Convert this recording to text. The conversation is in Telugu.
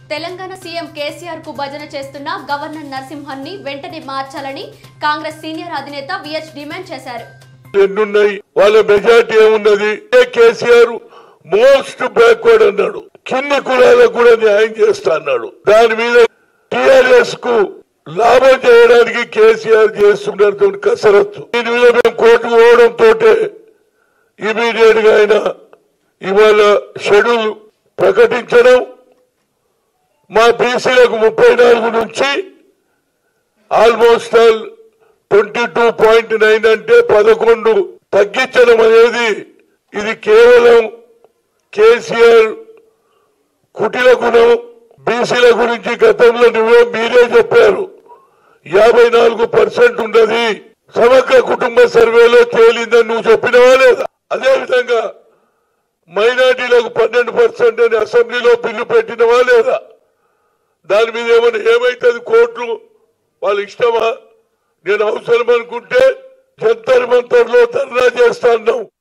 తెలంగాణ సీఎం కేసీఆర్ కు భజన చేస్తున్న గవర్నర్ నరసింహన్ ని వెంటనే మార్చాలని కాంగ్రెస్ సీనియర్ అధినేత విహెచ్ డిమాండ్ చేశారు ఎన్నున్నాయి వాళ్ళ మెజార్టీ ఏమున్నది ఏ కేసీఆర్ మోస్ట్ బ్యాక్వర్డ్ అన్నాడు కింది కులాలకు కూడా న్యాయం చేస్తా అన్నాడు దాని మీద టిఆర్ఎస్ కు లాభం చేయడానికి కేసీఆర్ చేస్తున్నట్టు కసరత్తు దీని మీద మేము కోర్టుకు పోవడంతో ఇమీడియట్ గా ఆయన ఇవాళ షెడ్యూల్ ప్రకటించడం మా బీసీలకు ముప్పై నాలుగు నుంచి almost all twenty two point nine అంటే పదకొండు తగ్గించడం అనేది ఇది కేవలం కేసీఆర్ కుటిల గుణం బీసీల గురించి గతంలో నువ్వే మీరే చెప్పారు యాభై నాలుగు పర్సెంట్ ఉన్నది సమగ్ర కుటుంబ సర్వేలో తేలిందని నువ్వు చెప్పినవా లేదా అదే విధంగా మైనార్టీలకు పన్నెండు పర్సెంట్ అని అసెంబ్లీలో బిల్లు పెట్టినవా లేదా దాని మీద ఏమైనా ఏమైతుంది కోర్టులు వాళ్ళ ఇష్టమా నేను అవసరం అనుకుంటే జంతర్ మంతర్లో ధర్నా చేస్తా అన్నాం